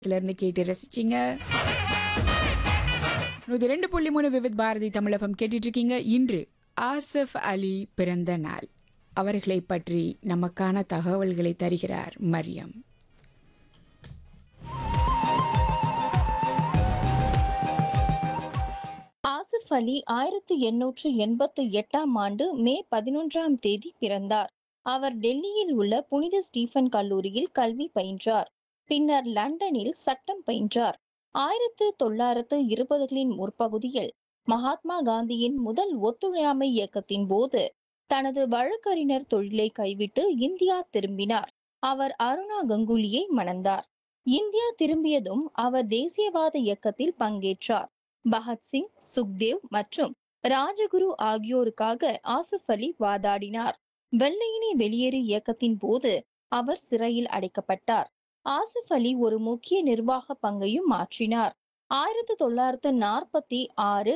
இதுல இருந்து கேட்டு ரசிச்சீங்க நூத்தி ரெண்டு புள்ளி மூணு விவித் பாரதி தமிழகம் கேட்டுட்டு இருக்கீங்க இன்று ஆசிஃப் அலி பிறந்த நாள் அவர்களை பற்றி நமக்கான தகவல்களை தருகிறார் மரியம் ஆசிஃப் அலி ஆயிரத்தி எண்ணூற்று எண்பத்தி எட்டாம் ஆண்டு மே பதினொன்றாம் தேதி பிறந்தார் அவர் டெல்லியில் உள்ள புனித ஸ்டீஃபன் கல்லூரியில் கல்வி பயின்றார் பின்னர் லண்டனில் சட்டம் பயின்றார் ஆயிரத்து தொள்ளாயிரத்து இருபதுகளின் முற்பகுதியில் மகாத்மா காந்தியின் முதல் ஒத்துழையாமை இயக்கத்தின் போது தனது வழக்கறிஞர் தொழிலை கைவிட்டு இந்தியா திரும்பினார் அவர் அருணா கங்குலியை மணந்தார் இந்தியா திரும்பியதும் அவர் தேசியவாத இயக்கத்தில் பங்கேற்றார் பகத்சிங் சுக்தேவ் மற்றும் ராஜகுரு ஆகியோருக்காக ஆசிஃப் அலி வாதாடினார் வெள்ளையனே வெளியேறு இயக்கத்தின் போது அவர் சிறையில் அடைக்கப்பட்டார் ஆசிஃப் அலி ஒரு முக்கிய நிர்வாக பங்கையும் மாற்றினார் ஆயிரத்தி தொள்ளாயிரத்து நாற்பத்தி ஆறு